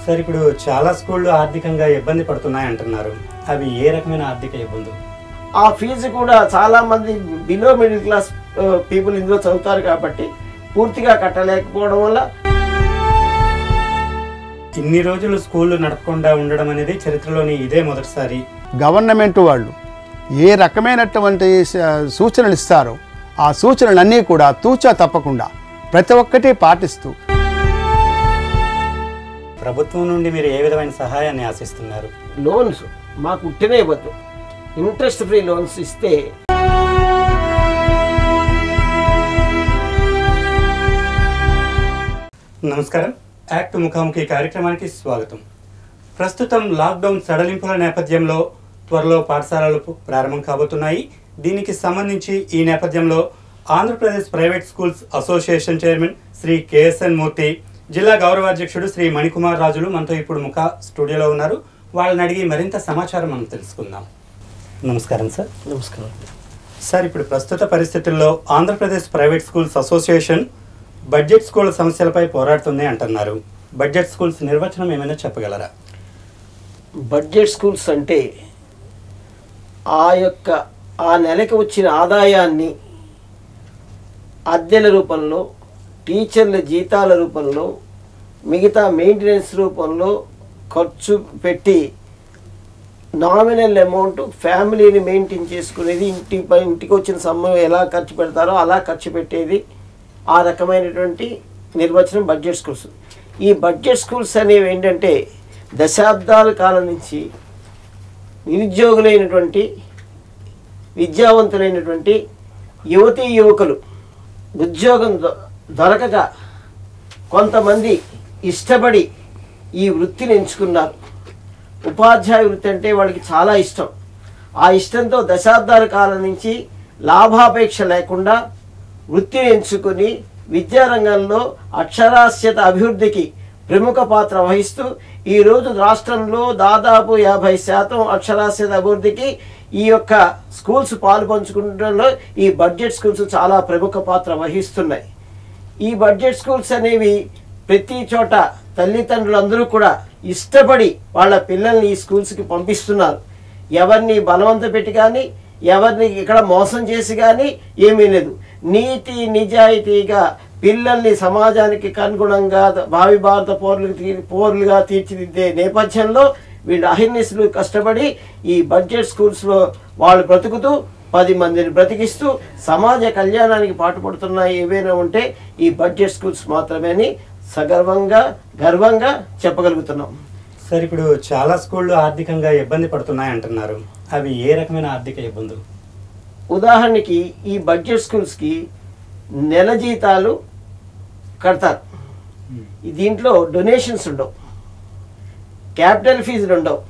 Sir ఇప్పుడు చాలా స్కూళ్ళు ఆర్థికంగా ఇబ్బంది పడుతున్నాయి అంటున్నారు అవి ఏ రకమైన ఆర్థిక ఇబ్బందులు ఆ ఫీజు కూడా చాలా మంది బిలో మిడిల్ క్లాస్ పీపుల్ ఇందులో చదువుతారు కాబట్టి పూర్తిగా కట్టలేకపోవడం వల్ల ఇన్ని రోజులు స్కూళ్ళు నడపకుండా ఉండడం అనేది చరిత్రలోని ఇదే మొదటిసారి గవర్నమెంట్ వాళ్ళు ఏ రకమైనటువంటి స- సూచనలు ఇస్తారో ఆ సూచనలన్నీ కూడా తూచా తప్పకుండా ప్రతి ఒక్కటి పాటిస్తూ ప్రభుత్వం నుండి మీరు ఏ విధమైన సహాయాన్ని ఆశిస్తున్నారు లోన్స్ మాకు ఉట్టినే ఇవ్వద్దు ఇంట్రెస్ట్ ఫ్రీ లోన్స్ ఇస్తే నమస్కారం యాక్ట్ ముఖాముఖి కార్యక్రమానికి స్వాగతం ప్రస్తుతం లాక్డౌన్ సడలింపుల నేపథ్యంలో త్వరలో పాఠశాలలు పు- ప్రారంభం కాబోతున్నాయి దీనికి సంబంధించి ఈ నేపథ్యంలో Andhra Pradesh private schools association chairman Shri KSN మూర్తి జిల్లా గౌరవాధ్యక్షుడు శ్రీ మణికుమార్ రాజులు మనతో ఇప్పుడు ముఖ స్టూడియోలో ఉన్నారు వాళ్ళని అడిగి మరింత సమాచారం మనం తెలుసుకుందాం నమస్కారం సార్ నమస్కారం సార్ ఇప్పుడు ప్రస్తుత పరిస్థితుల్లో Andhra Pradesh private schools association budget school సమస్యలపై పోరాడుతుంది అంటున్నారు బడ్జెట్ స్కూల్స్ నిర్వచనం ఏమైనా చెప్పగలరా బడ్జెట్ స్కూల్స్ అంటే ఆ యొక్క ఆ నెలకి వచ్చిన ఆదాయాన్ని అద్దెల రూపంలో టీచర్ల జీతాల రూపంలో మిగతా మెయింటెనెన్స్ రూపంలో ఖర్చు పెట్టి నామినల్ అమౌంట్ ఫ్యామిలీని మెయింటైన్ చేసుకునేది ఇంటి పై- ఇంటికి వచ్చిన సమయం ఎలా ఖర్చు పెడతారో అలా ఖర్చు పెట్టేది ఆ రకమైనటువంటి నిర్వచనం బడ్జెట్ స్కూల్స్ ఈ బడ్జెట్ స్కూల్స్ అనేవి ఏంటంటే దశాబ్దాల కాలం నుంచి నిరుద్యోగులైనటువంటి విద్యావంతులైనటువంటి యువతీ యువకులు ఉద్యోగం దొ- దొరకక కొంతమంది ఇష్టపడి ఈ వృత్తిని ఎంచుకున్నారు ఉపాధ్యాయ వృత్తి అంటే వాళ్ళకి చాలా ఇష్టం ఆ ఇష్టంతో దశాబ్దాల కాలం నుంచి లాభాపేక్ష లేకుండా వృత్తిని ఎంచుకుని విద్యారంగంలో అక్షరాస్యత అభివృద్ధికి ప్రముఖ పాత్ర వహిస్తూ ఈరోజు రాష్ట్రంలో దాదాపు యాభై శాతం అక్షరాస్యత అభివృద్ధికి ఈ యొక్క స్కూల్స్ పాలు పంచుకుంటంలో ఈ బడ్జెట్ స్కూల్స్ చాలా ప్రముఖ పాత్ర వహిస్తున్నాయి ఈ బడ్జెట్ స్కూల్స్ అనేవి ప్రతి చోట తల్లిదండ్రులందరూ కూడా ఇష్టపడి వాళ్ళ పిల్లల్ని ఈ స్కూల్స్కి పంపిస్తున్నారు ఎవరిని బలవంత పెట్టి కానీ ఎవరిని ఇక్కడ మోసం చేసి కానీ ఏమీ లేదు నీతి నిజాయితీగా పిల్లల్ని సమాజానికి అనుగుణంగా భావి భారత పౌరులకు తీ- పౌరులుగా తీర్చిదిద్దే నేపథ్యంలో వీళ్ళు అహిర్నిసులు కష్టపడి ఈ బడ్జెట్ స్కూల్స్లో వాళ్ళు బ్రతుకుతూ పది మందిని బ్రతికిస్తూ సమాజ కళ్యాణానికి పాటుపడుతున్న ఏవైనా ఉంటే ఈ బడ్జెట్ స్కూల్స్ మాత్రమే అని సగర్వంగా గర్వంగా చెప్పగలుగుతున్నాం సార్ ఇప్పుడు చాలా స్కూళ్ళు ఆర్థికంగా ఇబ్బంది పడుతున్నాయి అంటున్నారు అవి ఏ రకమైన ఆర్థిక ఇబ్బందులు ఉదాహరణకి ఈ బడ్జెట్ స్కూల్స్కి నెల జీతాలు కడతారు ఈ దీంట్లో డొనేషన్స్ ఉండవు క్యాపిటల్ ఫీజులు ఉండవు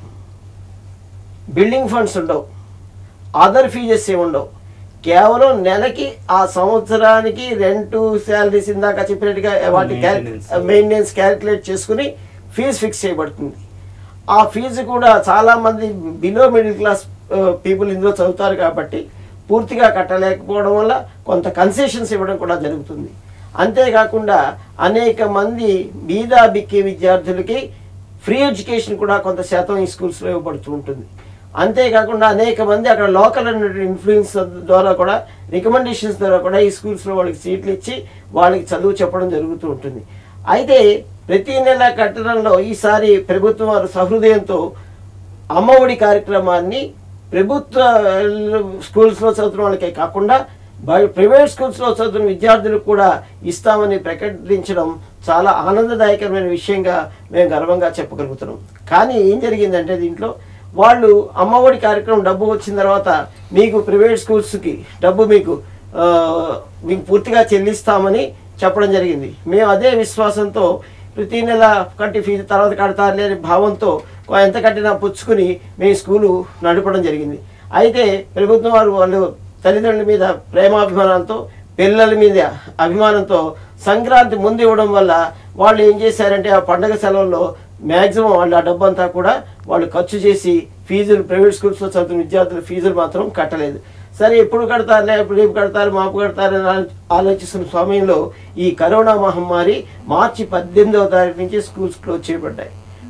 బిల్డింగ్ ఫండ్స్ ఉండవు అదర్ ఫీజెస్ ఏమి ఉండవు కేవలం నెలకి ఆ సంవత్సరానికి రెంట్ శాలరీస్ ఇందాక చెప్పినట్టుగా వాటి Maintenance. మెయింటెనెన్స్ క్యాలిక్యులేట్ చేసుకుని ఫీజు ఫిక్స్ చేయబడుతుంది ఆ ఫీజు కూడా చాలామంది బిలో మిడిల్ క్లాస్ పీపుల్ ఇందులో చదువుతారు కాబట్టి పూర్తిగా కట్టలేకపోవడం వల్ల కొంత కన్సెషన్స్ ఇవ్వడం కూడా జరుగుతుంది అంతేకాకుండా అనేక మంది బీదా బిక్కి విద్యార్థులకి ఫ్రీ ఎడ్యుకేషన్ కూడా కొంత శాతం ఈ స్కూల్స్లో ఇవ్వబడుతూ ఉంటుంది అంతేకాకుండా అనేక మంది అక్కడ లోకల్ ఇన్ఫ్లుయెన్స్ ద్వారా కూడా రికమెండేషన్స్ ద్వారా కూడా ఈ స్కూల్స్లో వాళ్ళకి సీట్లు ఇచ్చి వాళ్ళకి చదువు చెప్పడం జరుగుతూ ఉంటుంది అయితే ప్రతి నెల కట్టడంలో ఈసారి ప్రభుత్వం వారు సహృదయంతో అమ్మఒడి కార్యక్రమాన్ని ప్రభుత్వ స్కూల్స్లో చదువుతున్న వాళ్ళకే కాకుండా బై- ప్రైవేట్ స్కూల్స్లో చదువుతున్న విద్యార్థులకు కూడా ఇస్తామని ప్రకటించడం చాలా ఆనందదాయకమైన విషయంగా మేము గర్వంగా చెప్పగలుగుతున్నాం కానీ ఏం జరిగిందంటే దీంట్లో వాళ్ళు అమ్మఒడి కార్యక్రమం డబ్బు వచ్చిన తర్వాత మీకు ప్రైవేట్ స్కూల్స్కి డబ్బు మీకు ఆ, మీకు పూర్తిగా చెల్లిస్తామని చెప్పడం జరిగింది మేము అదే విశ్వాసంతో ప్రతి నెల కట్టి ఫీజు తర్వాత కడతారులే అనే భావంతో కొ- ఎంత కట్టినా పుచ్చుకుని మేము స్కూలు నడపడం జరిగింది అయితే ప్రభుత్వం వారు వాళ్ళు తల్లిదండ్రుల మీద ప్రేమాభిమానాలతో పిల్లల మీద అభిమానంతో సంక్రాంతి ముందు ఇవ్వడం వల్ల వాళ్ళు ఏం చేశారంటే ఆ పండగ సెలవుల్లో మ్యాక్సిమం వాళ్ళు ఆ డబ్బంతా కూడా వాళ్ళు ఖర్చు చేసి ఫీజులు ప్రైవేట్ స్కూల్స్లో చదువుతున్న విద్యార్థుల ఫీజులు మాత్రం కట్టలేదు సరే ఎప్పుడు కడతారులే ఎప్పుడు రేపు కడతారు మాపు కడతారు అని ఆలో- ఆలోచిస్తున్న సమయంలో ఈ కరోనా మహమ్మారి మార్చి పద్దెనిమిదవ తారీఖు నుంచి స్కూల్స్ క్లోజ్ చేయబడ్డాయి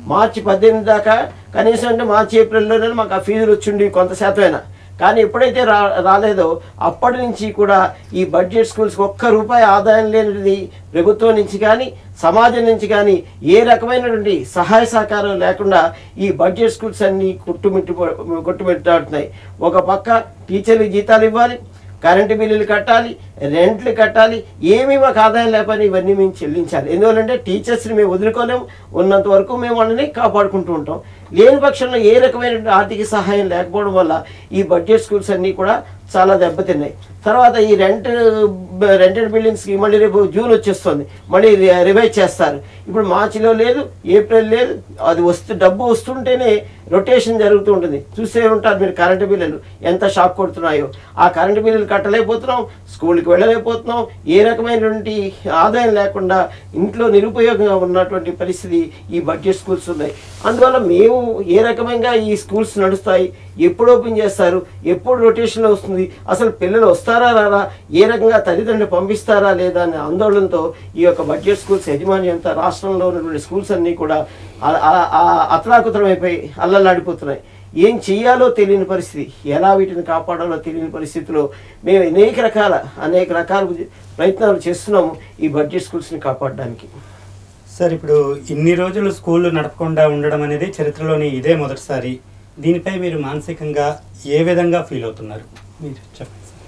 మార్చి పద్దెనిమిది దాకా కనీసం అంటే మార్చి ఏప్రిల్లోనే మాకు ఆ ఫీజులు వచ్చిండి కొంత శాతమైనా కానీ ఎప్పుడైతే రా రాలేదో అప్పటి నుంచి కూడా ఈ బడ్జెట్ స్కూల్స్కి ఒక్క రూపాయి ఆదాయం లేనిది ప్రభుత్వం నుంచి కానీ సమాజం నుంచి కానీ ఏ రకమైనటువంటి సహాయ సహకారం లేకుండా ఈ బడ్జెట్ స్కూల్స్ అన్నీ కొట్టుమిట్టు కొట్టుమిట్టాడుతున్నాయి ఒక పక్క టీచర్లకు జీతాలు ఇవ్వాలి కరెంటు బిల్లులు కట్టాలి రెంట్లు కట్టాలి ఏమీ మాకు ఆదాయం లేకపోయినా ఇవన్నీ మేము చెల్లించాలి ఎందువల్లంటే టీచర్స్ని మేము వదులుకోలేము ఉన్నంత వరకు మేము వాళ్ళని కాపాడుకుంటూ ఉంటాం లేని పక్షంలో ఏ రకమైన ఆర్థిక సహాయం లేకపోవడం వల్ల ఈ బడ్జెట్ స్కూల్స్ అన్నీ కూడా చాలా దెబ్బతిన్నాయి తర్వాత ఈ రెంట్ రెంటెడ్ బిల్డింగ్స్కి మళ్ళీ రేపు జూన్ వచ్చేస్తుంది మళ్ళీ రివైజ్ చేస్తారు ఇప్పుడు మార్చిలో లేదు ఏప్రిల్ లేదు అది వస్తు డబ్బు వస్తుంటేనే రొటేషన్ జరుగుతూ ఉంటుంది చూసే ఉంటారు మీరు కరెంటు బిల్లులు ఎంత షాక్ కొడుతున్నాయో ఆ కరెంటు బిల్లులు కట్టలేకపోతున్నాం స్కూల్కి వెళ్ళలేకపోతున్నాం ఏ రకమైనటువంటి ఆదాయం లేకుండా ఇంట్లో నిరుపయోగంగా ఉన్నటువంటి పరిస్థితి ఈ బడ్జెట్ స్కూల్స్ ఉన్నాయి అందువల్ల మేము ఏ రకమైన ఈ స్కూల్స్ నడుస్తాయి ఎప్పుడు ఓపెన్ చేస్తారు ఎప్పుడు రొటేషన్లో వస్తుంది అసలు పిల్లలు వస్తారా రారా ఏ రకంగా తల్లిదండ్రులు పంపిస్తారా లేదా అనే ఆందోళనతో ఈ యొక్క బడ్జెట్ స్కూల్స్ యజమాని అంతా రాష్ట్రంలో ఉన్నటువంటి స్కూల్స్ అన్నీ కూడా ఆ- ఆ- ఆ అతలాకుతలమైపోయి అల్లల్లాడిపోతున్నాయి ఏం చేయాలో తెలియని పరిస్థితి ఎలా వీటిని కాపాడాలో తెలియని పరిస్థితిలో మేము అనేక రకాల అనేక రకాల ప్రయత్నాలు చేస్తున్నాము ఈ బడ్జెట్ స్కూల్స్ని కాపాడడానికి సార్ ఇప్పుడు ఇన్ని రోజులు స్కూళ్ళు నడపకుండా ఉండడం అనేది చరిత్రలోని ఇదే మొదటిసారి దీనిపై మీరు మానసికంగా ఏ విధంగా ఫీల్ అవుతున్నారు మీరు చెప్పండి సార్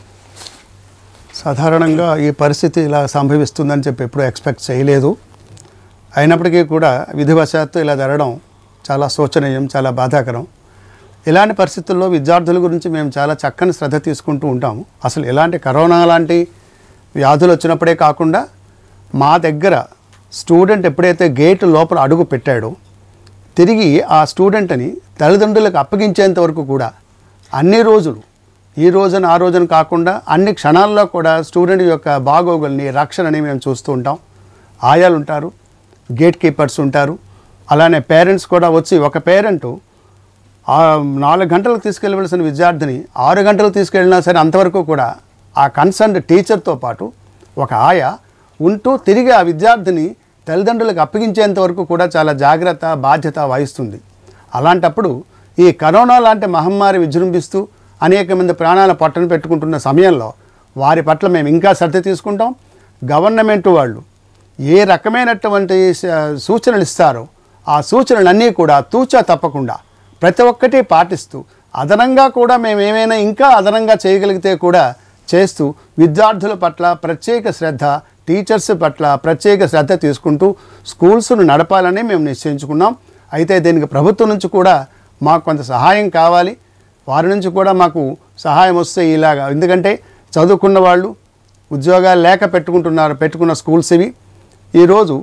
సాధారణంగా ఈ పరిస్థితి ఇలా సంభవిస్తుందని చెప్పి ఎప్పుడూ ఎక్స్పెక్ట్ చేయలేదు అయినప్పటికీ కూడా విధివశాత్తు ఇలా జరగడం చాలా శోచనీయం చాలా బాధాకరం ఇలాంటి పరిస్థితుల్లో విద్యార్థుల గురించి మేము చాలా చక్కని శ్రద్ధ తీసుకుంటూ ఉంటాము అసలు ఇలాంటి కరోనా లాంటి వ్యాధులు వచ్చినప్పుడే కాకుండా మా దగ్గర స్టూడెంట్ ఎప్పుడైతే గేట్ లోపల అడుగు పెట్టాడో తిరిగి ఆ స్టూడెంట్ని తల్లిదండ్రులకు అప్పగించేంత వరకు కూడా అన్ని రోజులు ఈ రోజున ఆ రోజున కాకుండా అన్ని క్షణాల్లో కూడా స్టూడెంట్ యొక్క బాగోగుల్ని రక్షణని మేము చూస్తూ ఉంటాం ఆయాలు ఉంటారు గేట్ కీపర్స్ ఉంటారు అలానే పేరెంట్స్ కూడా వచ్చి ఒక పేరెంటు ఆ నాలుగు గంటలకు తీసుకెళ్ళవలసిన విద్యార్థిని ఆరు గంటలకు తీసుకెళ్ళినా సరే అంతవరకు కూడా ఆ కన్సర్న్డ్ టీచర్తో పాటు ఒక ఆయ ఉంటూ తిరిగి ఆ విద్యార్థిని తల్లిదండ్రులకు అప్పగించేంత వరకు కూడా చాలా జాగ్రత్త బాధ్యత వహిస్తుంది అలాంటప్పుడు ఈ కరోనా లాంటి మహమ్మారి విజృంభిస్తూ అనేక మంది ప్రాణాల పట్టణ పెట్టుకుంటున్న సమయంలో వారి పట్ల మేము ఇంకా శ్రద్ధ తీసుకుంటాం గవర్నమెంట్ వాళ్ళు ఏ రకమైనటువంటి స- సూచనలు ఇస్తారో ఆ సూచనలన్నీ కూడా తూచా తప్పకుండా ప్రతి ఒక్కటి పాటిస్తూ అదనంగా కూడా మేము ఏమైనా ఇంకా అదనంగా చేయగలిగితే కూడా చేస్తూ విద్యార్థుల పట్ల ప్రత్యేక శ్రద్ధ టీచర్స్ పట్ల ప్రత్యేక శ్రద్ధ తీసుకుంటూ స్కూల్స్ను నడపాలని మేము నిశ్చయించుకున్నాం అయితే దీనికి ప్రభుత్వం నుంచి కూడా మాకు కొంత సహాయం కావాలి వారి నుంచి కూడా మాకు సహాయం వస్తే ఇలాగా ఎందుకంటే చదువుకున్న వాళ్ళు ఉద్యోగాలు లేక పెట్టుకుంటున్నారు పెట్టుకున్న స్కూల్స్ ఇవి ఈరోజు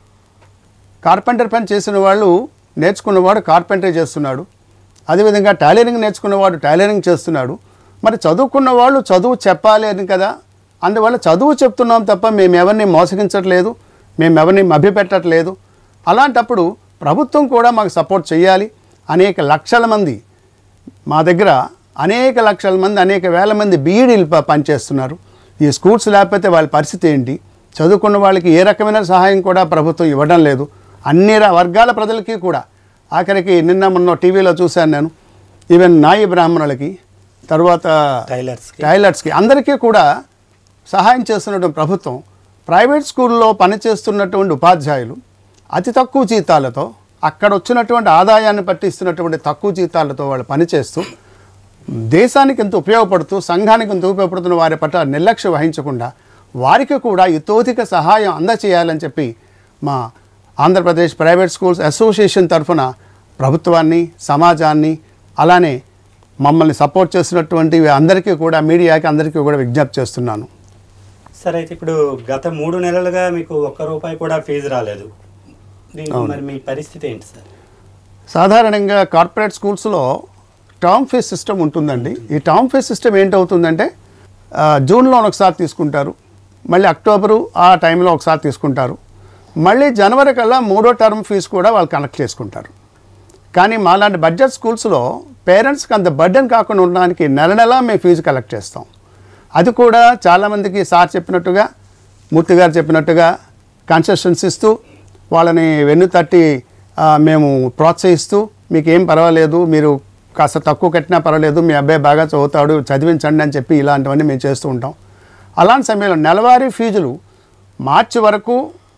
కార్పెంటర్ పని చేసిన వాళ్ళు నేర్చుకున్నవాడు కార్పెంటరీ చేస్తున్నాడు అదేవిధంగా టైలరింగ్ నేర్చుకున్నవాడు టైలరింగ్ చేస్తున్నాడు మరి చదువుకున్న వాళ్ళు చదువు చెప్పాలి అని కదా అందువల్ల చదువు చెప్తున్నాం తప్ప మేము ఎవరిని మోసగించట్లేదు మేము ఎవరిని మభ్యపెట్టట్లేదు అలాంటప్పుడు ప్రభుత్వం కూడా మాకు సపోర్ట్ చేయాలి అనేక లక్షల మంది మా దగ్గర అనేక లక్షల మంది అనేక వేల మంది బీఈడీలు ప- పనిచేస్తున్నారు ఈ స్కూల్స్ లేకపోతే వాళ్ళ పరిస్థితి ఏంటి చదువుకున్న వాళ్ళకి ఏ రకమైన సహాయం కూడా ప్రభుత్వం ఇవ్వడం లేదు అన్ని ర- వర్గాల ప్రజలకి కూడా ఆఖరికి నిన్న మొన్న టీవీలో చూశాను నేను ఈవెన్ నాయి బ్రాహ్మణులకి తర్వాత టైలర్స్కి టైలర్స్కి అందరికీ కూడా సహాయం చేస్తున్నటువంటి ప్రభుత్వం ప్రైవేట్ స్కూల్లో పనిచేస్తున్నటువంటి ఉపాధ్యాయులు అతి తక్కువ జీతాలతో అక్కడ వచ్చినటువంటి ఆదాయాన్ని పట్టిస్తున్నటువంటి తక్కువ జీతాలతో వాళ్ళు పనిచేస్తూ దేశానికి ఎంత ఉపయోగపడుతూ సంఘానికి ఎంత ఉపయోగపడుతున్న వారి పట్ల నిర్లక్ష్యం వహించకుండా వారికి కూడా ఇతోధిక సహాయం అందచేయాలని చెప్పి మా ఆంధ్రప్రదేశ్ ప్రైవేట్ స్కూల్స్ అసోసియేషన్ తరఫున ప్రభుత్వాన్ని సమాజాన్ని అలానే మమ్మల్ని సపోర్ట్ చేస్తున్నటువంటి అందరికీ కూడా మీడియాకి అందరికీ కూడా విజ్ఞప్తి చేస్తున్నాను సార్ అయితే ఇప్పుడు గత మూడు నెలలుగా మీకు ఒక్క రూపాయి కూడా ఫీజు రాలేదు దీనికి మరి మీ పరిస్థితి ఏంటి సార్ సాధారణంగా కార్పొరేట్ స్కూల్స్లో టర్మ్ ఫీజ్ సిస్టమ్ ఉంటుందండి ఈ టర్మ్ ఫీజ్ సిస్టమ్ ఏంటవుతుందంటే ఆ, జూన్లో ఒకసారి తీసుకుంటారు మళ్ళీ అక్టోబరు ఆ టైంలో ఒకసారి తీసుకుంటారు మళ్ళీ జనవరి కల్లా మూడో టర్మ్ ఫీజు కూడా వాళ్ళు కనెక్ట్ చేసుకుంటారు కానీ మాలాంటి బడ్జెట్ స్కూల్స్లో పేరెంట్స్కి అంత బర్డెన్ కాకుండా ఉండడానికి నెల నెల మేము ఫీజు కలెక్ట్ చేస్తాం అది కూడా చాలామందికి సార్ చెప్పినట్టుగా మూర్తి గారు చెప్పినట్టుగా కన్సెషన్స్ ఇస్తూ వాళ్ళని వెన్ను తట్టి ఆ, మేము ప్రోత్సహిస్తూ మీకు ఏం పర్వాలేదు మీరు కాస్త తక్కువ కట్టినా పర్వాలేదు మీ అబ్బాయి బాగా చదువుతాడు చదివించండి అని చెప్పి ఇలాంటివన్నీ మేము చేస్తూ ఉంటాం అలాంటి సమయంలో నెలవారీ ఫీజులు మార్చి వరకు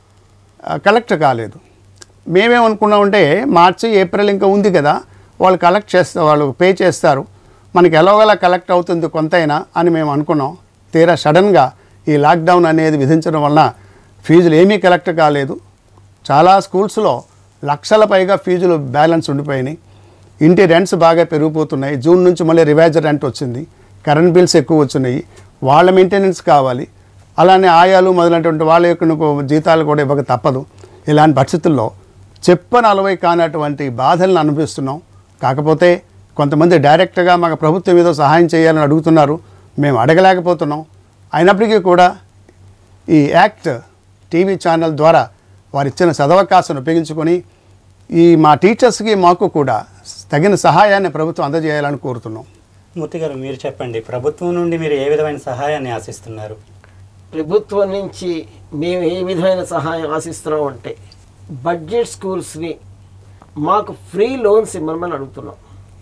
ఆ, కలెక్ట్ కాలేదు మేమేమనుకున్నామంటే మార్చి ఏప్రిల్ ఇంకా ఉంది కదా వాళ్ళు కలెక్ట్ చేస్తారు వాళ్ళు పే చేస్తారు మనకి ఎలాగోలా కలెక్ట్ అవుతుంది కొంతైనా అని మేము అనుకున్నాం తీరా సడన్గా ఈ లాక్డౌన్ అనేది విధించడం వలన ఫీజులు ఏమీ కలెక్ట్ కాలేదు చాలా స్కూల్స్లో లక్షల పైగా ఫీజులు బ్యాలెన్స్ ఉండిపోయినాయి ఇంటి రెంట్స్ బాగా పెరిగిపోతున్నాయి జూన్ నుంచి మళ్ళీ రివైజ్ రెంట్ వచ్చింది కరెంట్ బిల్స్ ఎక్కువ వచ్చినాయి వాళ్ళ మెయింటెనెన్స్ కావాలి అలానే ఆయాలు మొదలైనటువంటి వాళ్ళ యొక్క నువ్వు జీతాలు కూడా ఇవ్వక తప్పదు ఇలాంటి పరిస్థితుల్లో చెప్పని అలవై కానటువంటి బాధలను అనుభవిస్తున్నాం కాకపోతే కొంతమంది డైరెక్ట్గా మాకు ప్రభుత్వం ఏదో సహాయం చేయాలని అడుగుతున్నారు మేము అడగలేకపోతున్నాం అయినప్పటికీ కూడా ఈ యాక్ట్ టీవీ ఛానల్ ద్వారా వారు ఇచ్చిన సదవకాశాన్ని ఉపయోగించుకొని ఈ మా టీచర్స్కి మాకు కూడా తగిన సహాయాన్ని ప్రభుత్వం అందజేయాలని కోరుతున్నాం మూర్తి గారు మీరు చెప్పండి ప్రభుత్వం నుండి మీరు ఏ విధమైన సహాయాన్ని ఆశిస్తున్నారు ప్రభుత్వం నుంచి మేము ఏ విధమైన సహాయం ఆశిస్తున్నాం అంటే బడ్జెట్ స్కూల్స్ని మాకు ఫ్రీ లోన్స్ ఇవ్వమని అడుగుతున్నాం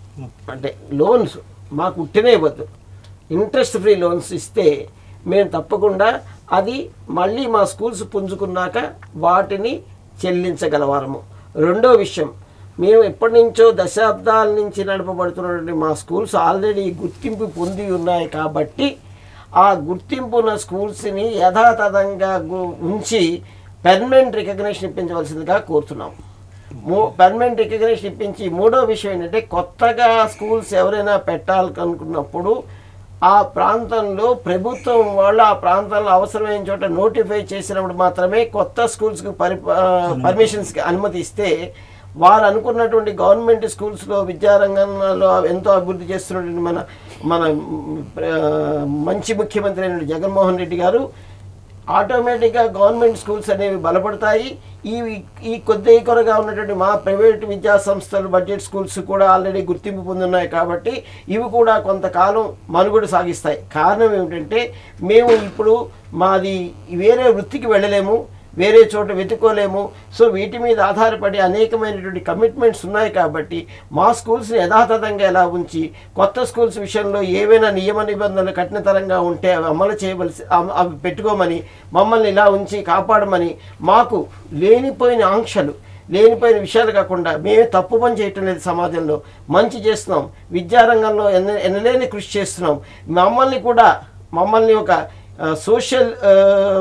అంటే లోన్స్ మాకు ఉట్టినే ఇవ్వద్దు ఇంట్రెస్ట్ ఫ్రీ లోన్స్ ఇస్తే మేము తప్పకుండా అది మళ్ళీ మా స్కూల్స్ పుంజుకున్నాక వాటిని చెల్లించగలవారము రెండో విషయం మేము ఎప్పటి నుంచో దశాబ్దాల నుంచి నడపబడుతున్నటువంటి మా స్కూల్స్ ఆల్రెడీ గుర్తింపు పొంది ఉన్నాయి కాబట్టి ఆ గుర్తింపు ఉన్న స్కూల్స్ని యథాతథంగా గు- ఉంచి పెర్మనెంట్ రికగ్నేషన్ ఇప్పించవలసిందిగా కోరుతున్నాం మూ పెర్మనెంట్ రికగ్నేషన్ ఇప్పించి మూడో విషయం ఏంటంటే కొత్తగా స్కూల్స్ ఎవరైనా పెట్టాలనుకున్నప్పుడు ఆ ప్రాంతంలో ప్రభుత్వం వాళ్ళు ఆ ప్రాంతంలో అవసరమైన చోట నోటిఫై చేసినప్పుడు మాత్రమే కొత్త స్కూల్స్కి పరి పర్మిషన్స్కి అనుమతి ఇస్తే వారు అనుకున్నటువంటి గవర్నమెంట్ స్కూల్స్లో విద్యారంగంలో ఎంతో అభివృద్ధి చేస్తున్నటువంటి మన మన ఆ, మంచి ముఖ్యమంత్రి అయిన జగన్మోహన్ రెడ్డి గారు ఆటోమేటిక్గా గవర్నమెంట్ స్కూల్స్ అనేవి బలపడతాయి ఈ ఈ కొద్ది కొరగా ఉన్నటువంటి మా ప్రైవేట్ విద్యా సంస్థలు బడ్జెట్ స్కూల్స్ కూడా ఆల్రెడీ గుర్తింపు పొందున్నాయి కాబట్టి ఇవి కూడా కొంతకాలం మనుగడ సాగిస్తాయి కారణం ఏమిటంటే మేము ఇప్పుడు మాది వేరే వృత్తికి వెళ్ళలేము వేరే చోట వెతుక్కోలేము సో వీటి మీద ఆధారపడి అనేకమైనటువంటి కమిట్మెంట్స్ ఉన్నాయి కాబట్టి మా స్కూల్స్ని యథాతథంగా ఎలా ఉంచి కొత్త స్కూల్స్ విషయంలో ఏవైనా నియమ నిబంధనలు కఠినతరంగా ఉంటే అవి అమలు చేయవలసి అవ- అవి పెట్టుకోమని మమ్మల్ని ఇలా ఉంచి కాపాడమని మాకు లేనిపోయిన ఆంక్షలు లేనిపోయిన విషయాలు కాకుండా మేమే తప్పు పని చేయటం లేదు సమాజంలో మంచి చేస్తున్నాం విద్యారంగంలో ఎన్న ఎన్నలేని కృషి చేస్తున్నాం మమ్మల్ని కూడా మమ్మల్ని ఒక ఆ, సోషల్ ఆ,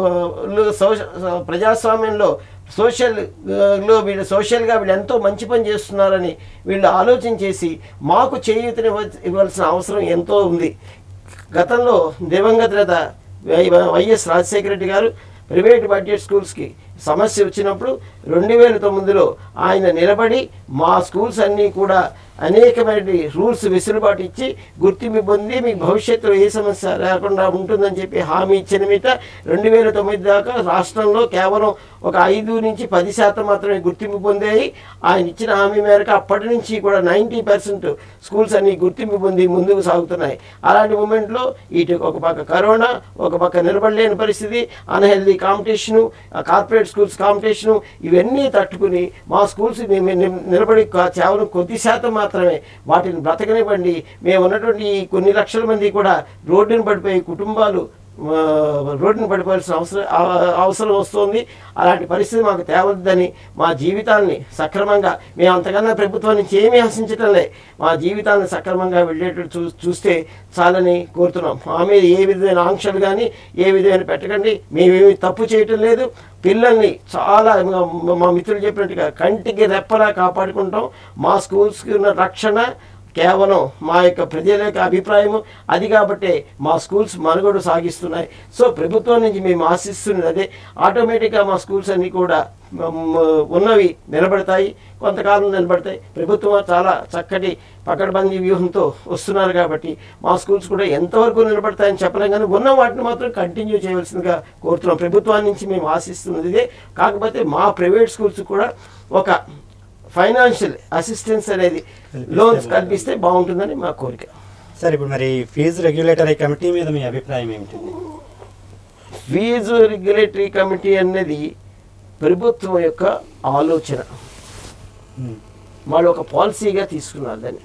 లో సోష- ప్రజాస్వామ్యంలో సోషల్ ఆ, లో వీళ్ళు సోషల్గా వీళ్ళు ఎంతో మంచి పని చేస్తున్నారని వీళ్ళు ఆలోచన చేసి మాకు చేయూతని ఇవ్వాల్సిన అవసరం ఎంతో ఉంది గతంలో దివంగత నేత వై- వైఎస్ రాజశేఖర రెడ్డి గారు ప్రైవేట్ బడ్జెట్ స్కూల్స్కి సమస్య వచ్చినప్పుడు రెండు వేల తొమ్మిదిలో ఆయన నిలబడి మా స్కూల్స్ అన్నీ కూడా అనేకమైన రూల్స్ వెసులుబాటు ఇచ్చి గుర్తింపు పొంది మీకు భవిష్యత్తులో ఏ సమస్య లేకుండా ఉంటుందని చెప్పి హామీ ఇచ్చిన మీద రెండు వేల తొమ్మిది దాకా రాష్ట్రంలో కేవలం ఒక ఐదు నుంచి పది శాతం మాత్రమే గుర్తింపు పొందాయి ఆయన ఇచ్చిన హామీ మేరకు అప్పటి నుంచి కూడా నైంటీ పర్సెంట్ స్కూల్స్ అన్ని గుర్తింపు పొంది ముందుకు సాగుతున్నాయి అలాంటి మూమెంట్లో ఇటు ఒక పక్క కరోనా ఒక పక్క నిలబడలేని పరిస్థితి unhealthy competition corporate schools competition ఇవన్నీ తట్టుకుని మా స్కూల్స్ ని- ని- నిలబడి కా- కేవలం కొద్ది శాతం మాత్రమే వాటిని బ్రతకనివ్వండి మేము ఉన్నటువంటి ఈ కొన్ని లక్షల మంది కూడా రోడ్డును పడిపోయి కుటుంబాలు ఆ, రోడ్డును పడిపోవాల్సిన అవసరం ఆ- అవసరం వస్తుంది అలాంటి పరిస్థితి మాకు తేవద్దని మా జీవితాల్ని సక్రమంగా మేము అంతకన్నా ప్రభుత్వం నుంచి ఏమీ ఆశించటం లే మా జీవితాన్ని సక్రమంగా వెళ్ళేటట్టు చూ చూస్తే చాలని కోరుతున్నాం మా మీద ఏ విధమైన ఆంక్షలు కానీ ఏ విధమైన పెట్టకండి మేమేమి తప్పు చేయటం లేదు పిల్లల్ని చాలా మా- మా మిత్రులు చెప్పినట్టుగా కంటికి రెప్పలా కాపాడుకుంటాం మా స్కూల్స్కి ఉన్న రక్షణ కేవలం మా యొక్క ప్రజల యొక్క అభిప్రాయము అది కాబట్టే మా స్కూల్స్ మనుగడ సాగిస్తున్నాయి సో ప్రభుత్వం నుంచి మేము ఆశిస్తున్నది అదే ఆటోమేటిక్గా మా స్కూల్స్ అన్నీ కూడా మ్, ఉన్నవి నిలబడతాయి కొంతకాలం నిలబడతాయి ప్రభుత్వం చాలా చక్కటి పకడ్బందీ వ్యూహంతో వస్తున్నారు కాబట్టి మా స్కూల్స్ కూడా ఎంతవరకు నిలబడతాయని చెప్పలేం కానీ ఉన్న వాటిని మాత్రం కంటిన్యూ చేయవలసిందిగా కోరుతున్నాం ప్రభుత్వం నుంచి మేము ఆశిస్తున్నది ఇదే కాకపోతే మా ప్రైవేట్ స్కూల్స్ కూడా ఒక ఫైనాన్షియల్ అసిస్టెన్స్ అనేది లోన్స్ కల్పిస్తే బాగుంటుందని మా కోరిక సార్ ఇప్పుడు మరి ఫీజు రెగ్యులేటరీ కమిటీ మీద మీ అభిప్రాయం ఏమిటి ఫీజు రెగ్యులేటరీ కమిటీ అనేది ప్రభుత్వం యొక్క ఆలోచన ఉమ్. వాళ్ళు ఒక పాలసీగా తీసుకున్నారు దాన్ని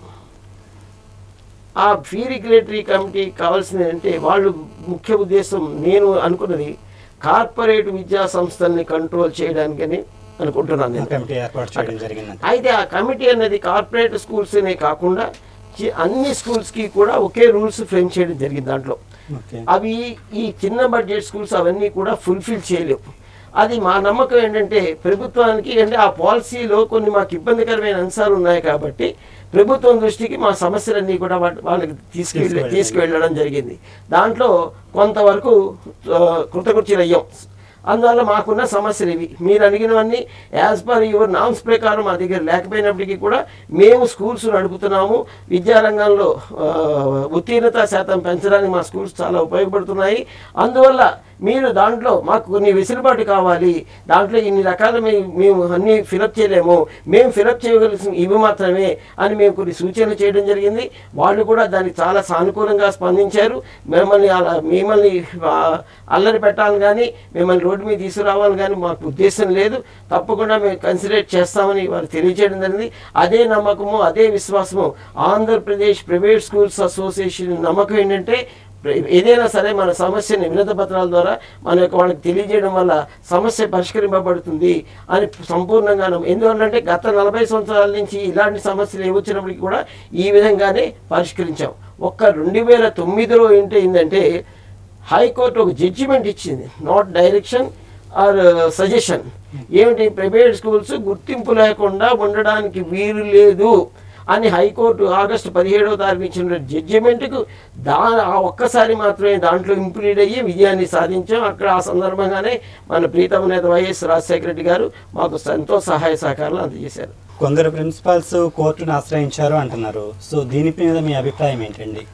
ఆ ఫీ రెగ్యులేటరీ కమిటీ కావాల్సింది అంటే వాళ్ళు ముఖ్య ఉద్దేశం నేను అనుకున్నది కార్పొరేట్ విద్యా సంస్థల్ని కంట్రోల్ చేయడానికని అనుకుంటున్నాను ఆ నేను కమిటీ ఏర్పాటు చేయడం జరిగిందంట అయితే ఆ కమిటీ అనేది కార్పొరేట్ స్కూల్స్ అనే కాకుండా చి- అన్ని స్కూల్స్కి కూడా ఒకే రూల్స్ ఫ్రేమ్ చేయడం జరిగింది దాంట్లో ఓకే అవి ఈ చిన్న బడ్జెట్ స్కూల్స్ అవన్నీ కూడా ఫుల్ఫిల్ చేయలేవు అది మా నమ్మకం ఏంటంటే ప్రభుత్వానికి అంటే ఆ పాలసీలో కొన్ని మాకు ఇబ్బందికరమైన అంశాలు ఉన్నాయి కాబట్టి ప్రభుత్వం దృష్టికి మా సమస్యలన్నీ కూడా వా- వాళ్ళకి తీసుకెళ్ళి తీసుకువెళ్ళడం. తీసుకువెళ్ళడం జరిగింది దాంట్లో కొంతవరకు ఆ, కృతకృత్యులయ్యాం అందువల్ల మాకున్న సమస్యలు ఇవి మీరు అడిగినవన్నీ యాజ్ పర్ యువర్ నామ్స్ ప్రకారం మా దగ్గర లేకపోయినప్పటికీ కూడా మేము స్కూల్స్ నడుపుతున్నాము విద్యారంగంలో ఆ, ఉత్తీర్ణత శాతం పెంచడానికి మా స్కూల్స్ చాలా ఉపయోగపడుతున్నాయి అందువల్ల మీరు దాంట్లో మాకు కొన్ని వెసులుబాటు కావాలి దాంట్లో ఇన్ని రకాల మే- మేము అన్ని ఫిలప్ చేయలేము మేము ఫిలప్ చేయగలిసిన ఇవి మాత్రమే అని మేము కొన్ని సూచనలు చేయడం జరిగింది వాళ్ళు కూడా దానికి చాలా సానుకూలంగా స్పందించారు మిమ్మల్ని అలా మిమ్మల్ని ఆ, అల్లరి పెట్టాలని కానీ మిమ్మల్ని రోడ్డు మీద తీసుకురావాలని కానీ మాకు ఉద్దేశం లేదు తప్పకుండా మేము కన్సిడర్ చేస్తామని వారు తెలియజేయడం జరిగింది అదే నమ్మకము అదే విశ్వాసము ఆంధ్రప్రదేశ్ ప్రైవేట్ స్కూల్స్ అసోసియేషన్ నమ్మకం ఏంటంటే ఏదైనా సరే మన సమస్యని వినత పత్రాల ద్వారా మన యొక్క వాళ్ళకి తెలియజేయడం వల్ల సమస్య పరిష్కరింపబడుతుంది అని సంపూర్ణంగా నమ్ము- ఎందువల్లంటే గత నలభై సంవత్సరాల నుంచి ఇలాంటి సమస్యలు ఏమొచ్చినప్పటికీ కూడా ఈ విధంగానే పరిష్కరించాం ఒక్క రెండు వేల తొమ్మిదిలో ఏంటంటే హైకోర్టు ఒక జడ్జిమెంట్ ఇచ్చింది నాట్ డైరెక్షన్ ఆర్ సజెషన్ ఏమిటి ప్రైవేట్ స్కూల్స్ గుర్తింపు లేకుండా ఉండడానికి వీలు లేదు అని హైకోర్టు ఆగస్టు పదిహేడవ తారీఖు ఇచ్చిన జడ్జిమెంట్కు దా ఆ ఒక్కసారి మాత్రమే దాంట్లో ఇంప్లీడ్ అయ్యి విజయాన్ని సాధించాం అక్కడ ఆ సందర్భంగానే మన ప్రీతమ నేత వైఎస్ రాజశేఖర రెడ్డి గారు మాకు ఎంతో సహాయ సహకారాలు అందజేశారు కొందరు ప్రిన్సిపాల్స్ కోర్టును ఆశ్రయించారు అంటున్నారు సో దీని మీద మీ అభిప్రాయం ఏంటండి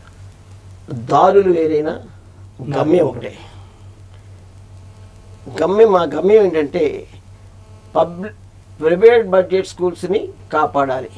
దారులు వేరైనా గమ్యం ఒకటే గమ్యం మా గమ్యం ఏంటంటే పబ్లిక్ ప్రైవేట్ బడ్జెట్ స్కూల్స్ని కాపాడాలి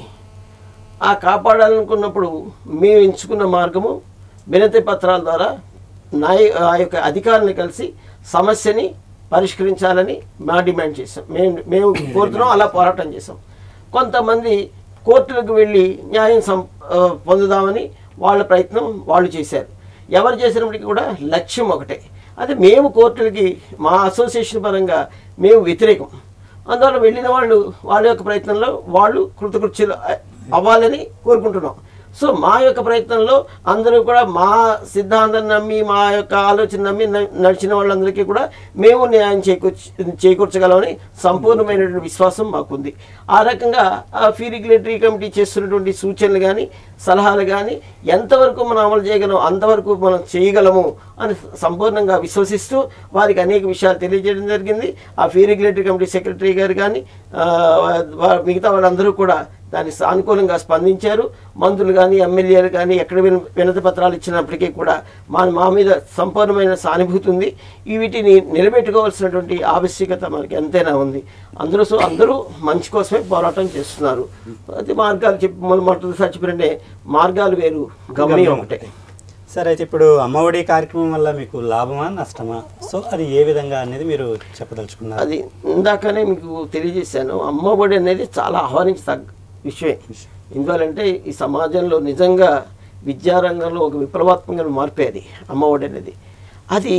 ఆ కాపాడాలనుకున్నప్పుడు మేము ఎంచుకున్న మార్గము వినతి పత్రాల ద్వారా నాయ ఆ యొక్క అధికారులను కలిసి సమస్యని పరిష్కరించాలని మా డిమాండ్ చేసాం మేము మేము కోరుతున్నాం అలా పోరాటం చేసాం కొంతమంది కోర్టులకు వెళ్ళి న్యాయం సం ఆ, పొందుదామని వాళ్ళ ప్రయత్నం వాళ్ళు చేశారు ఎవరు చేసినప్పటికీ కూడా లక్ష్యం ఒకటే అది మేము కోర్టులకి మా అసోసియేషన్ పరంగా మేము వ్యతిరేకం అందువల్ల వెళ్ళిన వాళ్ళు వాళ్ళ యొక్క ప్రయత్నంలో వాళ్ళు కృతకృత్యులు అ- అవ్వాలని కోరుకుంటున్నాం సో మా యొక్క ప్రయత్నంలో అందరూ కూడా మా సిద్ధాంతం నమ్మి మా యొక్క ఆలోచన నమ్మి న- నడిచిన వాళ్ళందరికీ కూడా మేము న్యాయం చేకూర్చి చేకూర్చగలమని సంపూర్ణమైనటువంటి విశ్వాసం మాకుంది ఆ రకంగా ఆ ఫీ రెగ్యులేటరీ కమిటీ చేస్తున్నటువంటి సూచనలు కానీ సలహాలు కానీ ఎంతవరకు మనం అమలు చేయగలం అంతవరకు మనం చేయగలము అని సంపూర్ణంగా విశ్వసిస్తూ వారికి అనేక విషయాలు తెలియజేయడం జరిగింది ఆ ఫీ రెగ్యులేటరీ కమిటీ సెక్రటరీ గారు కానీ ఆ, వా- మిగతా వాళ్ళందరూ కూడా దాన్ని సానుకూలంగా స్పందించారు మంత్రులు కానీ ఎమ్మెల్యేలు కానీ ఎక్కడ విన వినతి పత్రాలు ఇచ్చినప్పటికీ కూడా మా మా మీద సంపూర్ణమైన సానుభూతి ఉంది ఈ వీటిని నిలబెట్టుకోవాల్సినటువంటి ఆవశ్యకత మనకి ఎంతైనా ఉంది అందరూ సో అందరూ మంచి కోసమే పోరాటం చేస్తున్నారు అది మార్గాలు చెప్పి మొదలు మొట్టమొదటిసారి చెప్పినట్టే మార్గాలు వేరు గమ్యం ఒకటే సరే అయితే ఇప్పుడు అమ్మఒడి కార్యక్రమం వల్ల మీకు లాభమా నష్టమా సో అది ఏ విధంగా అనేది మీరు చెప్పదలుచుకున్నారు అది ఇందాకనే మీకు తెలియజేశాను అమ్మఒడి అనేది చాలా ఆహ్వానించదగ్గ విషయమే ఎందువల్లంటే ఈ సమాజంలో నిజంగా విద్యారంగంలో ఒక విప్లవాత్మకమైన మార్పే అది అమ్మఒడి అనేది అది